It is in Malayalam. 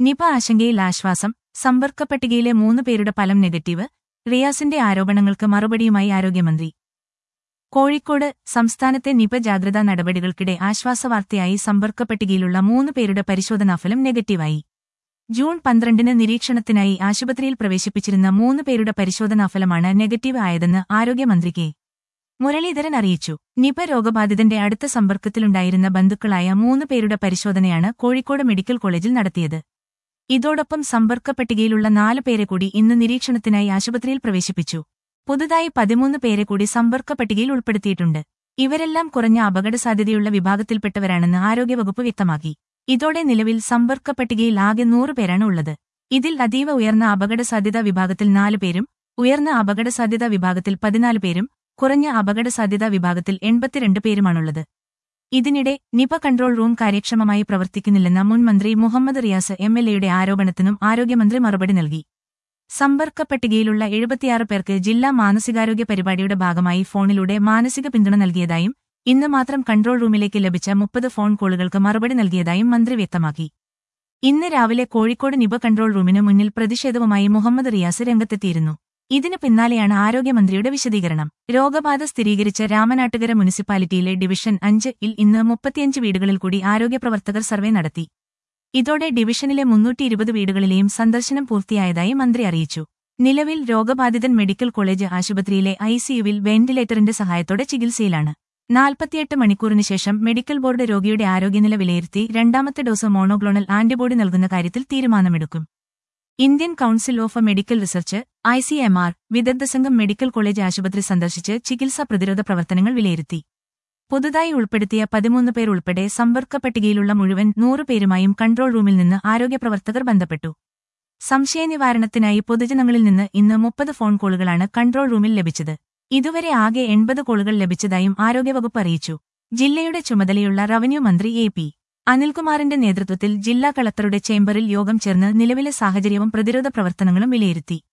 നിപ ആശങ്കയിൽ ആശ്വാസം സമ്പർക്ക പട്ടികയിലെ മൂന്ന് പേരുടെ ഫലം നെഗറ്റീവ് റിയാസിന്റെ ആരോപണങ്ങൾക്ക് മറുപടിയുമായി ആരോഗ്യമന്ത്രി കോഴിക്കോട് സംസ്ഥാനത്തെ നിപ ജാഗ്രതാ നടപടികൾക്കിടെ ആശ്വാസവാർത്തയായി സമ്പർക്ക പട്ടികയിലുള്ള മൂന്ന് പേരുടെ പരിശോധനാഫലം നെഗറ്റീവായി ജൂൺ പന്ത്രണ്ടിന് നിരീക്ഷണത്തിനായി ആശുപത്രിയിൽ പ്രവേശിപ്പിച്ചിരുന്ന മൂന്ന് പേരുടെ പരിശോധനാഫലമാണ് നെഗറ്റീവ് ആയതെന്ന് ആരോഗ്യമന്ത്രി കെ മുരളീധരൻ അറിയിച്ചു നിപ രോഗബാധിതന്റെ അടുത്ത സമ്പർക്കത്തിലുണ്ടായിരുന്ന ബന്ധുക്കളായ മൂന്ന് പേരുടെ പരിശോധനയാണ് കോഴിക്കോട് മെഡിക്കൽ കോളേജിൽ നടത്തിയത് ഇതോടൊപ്പം സമ്പർക്ക പട്ടികയിലുള്ള നാല് പേരെ കൂടി ഇന്ന് നിരീക്ഷണത്തിനായി ആശുപത്രിയിൽ പ്രവേശിപ്പിച്ചു പുതുതായി പതിമൂന്ന് പേരെ കൂടി സമ്പർക്ക പട്ടികയിൽ ഉൾപ്പെടുത്തിയിട്ടുണ്ട് ഇവരെല്ലാം കുറഞ്ഞ അപകടസാധ്യതയുള്ള വിഭാഗത്തിൽപ്പെട്ടവരാണെന്ന് ആരോഗ്യവകുപ്പ് വ്യക്തമാക്കി ഇതോടെ നിലവിൽ സമ്പർക്ക പട്ടികയിൽ ആകെ നൂറ് പേരാണ് ഉള്ളത് ഇതിൽ അതീവ ഉയർന്ന അപകടസാധ്യതാ വിഭാഗത്തിൽ നാല് പേരും ഉയർന്ന അപകടസാധ്യതാ വിഭാഗത്തിൽ പതിനാല് പേരും കുറഞ്ഞ അപകടസാധ്യതാ വിഭാഗത്തിൽ എൺപത്തിരണ്ട് പേരുമാണുള്ളത് ഇതിനിടെ നിപ കൺട്രോൾ റൂം കാര്യക്ഷമമായി പ്രവർത്തിക്കുന്നില്ലെന്ന മുൻ മന്ത്രി മുഹമ്മദ് റിയാസ് എം എൽ എയുടെ ആരോപണത്തിനും ആരോഗ്യമന്ത്രി മറുപടി നൽകി സമ്പർക്ക പട്ടികയിലുള്ള എഴുപത്തിയാറ് പേർക്ക് ജില്ലാ മാനസികാരോഗ്യ പരിപാടിയുടെ ഭാഗമായി ഫോണിലൂടെ മാനസിക പിന്തുണ നൽകിയതായും ഇന്ന് മാത്രം കൺട്രോൾ റൂമിലേക്ക് ലഭിച്ച മുപ്പത് ഫോൺ കോളുകൾക്ക് മറുപടി നൽകിയതായും മന്ത്രി വ്യക്തമാക്കി ഇന്ന് രാവിലെ കോഴിക്കോട് നിപ കൺട്രോൾ റൂമിന് മുന്നിൽ പ്രതിഷേധവുമായി മുഹമ്മദ് റിയാസ് രംഗത്തെത്തിയിരുന്നു ഇതിന് പിന്നാലെയാണ് ആരോഗ്യമന്ത്രിയുടെ വിശദീകരണം രോഗബാധ സ്ഥിരീകരിച്ച രാമനാട്ടുകര മുനിസിപ്പാലിറ്റിയിലെ ഡിവിഷൻ അഞ്ച് ഇൽ ഇന്ന് മുപ്പത്തിയഞ്ച് വീടുകളിൽ കൂടി ആരോഗ്യപ്രവർത്തകർ സർവേ നടത്തി ഇതോടെ ഡിവിഷനിലെ മുന്നൂറ്റി ഇരുപത് വീടുകളിലെയും സന്ദർശനം പൂർത്തിയായതായി മന്ത്രി അറിയിച്ചു നിലവിൽ രോഗബാധിതൻ മെഡിക്കൽ കോളേജ് ആശുപത്രിയിലെ ഐസിയുവിൽ വെന്റിലേറ്ററിന്റെ സഹായത്തോടെ ചികിത്സയിലാണ് നാൽപ്പത്തിയെട്ട് മണിക്കൂറിന് ശേഷം മെഡിക്കൽ ബോർഡ് രോഗിയുടെ ആരോഗ്യനില വിലയിരുത്തി രണ്ടാമത്തെ ഡോസ് മോണോക്ലോണൽ ആന്റിബോഡി നൽകുന്ന കാര്യത്തിൽ തീരുമാനമെടുക്കും Indian council of medical research I C M R വിദഗ്ധ സംഘം മെഡിക്കൽ കോളേജ് ആശുപത്രി സന്ദർശിച്ച് ചികിത്സാ പ്രതിരോധ പ്രവർത്തനങ്ങൾ വിലയിരുത്തി പുതുതായി ഉൾപ്പെടുത്തിയ പതിമൂന്ന് പേർ ഉൾപ്പെടെ സമ്പർക്ക പട്ടികയിലുള്ള മുഴുവൻ നൂറ് പേരുമായും കൺട്രോൾ റൂമിൽ നിന്ന് ആരോഗ്യപ്രവർത്തകർ ബന്ധപ്പെട്ടു സംശയനിവാരണത്തിനായി പൊതുജനങ്ങളിൽ നിന്ന് ഇന്ന് മുപ്പത് ഫോൺ കോളുകളാണ് കൺട്രോൾ റൂമിൽ ലഭിച്ചത് ഇതുവരെ ആകെ എൺപത് കോളുകൾ ലഭിച്ചതായും ആരോഗ്യവകുപ്പ് അറിയിച്ചു ജില്ലയുടെ ചുമതലയുള്ള റവന്യൂ മന്ത്രി എ പി അനിൽകുമാറിന്റെ നേതൃത്വത്തിൽ ജില്ലാ കളക്ടറുടെ ചേംബറിൽ യോഗം ചേർന്ന് നിലവിലെ സാഹചര്യവും പ്രതിരോധ പ്രവർത്തനങ്ങളും വിലയിരുത്തി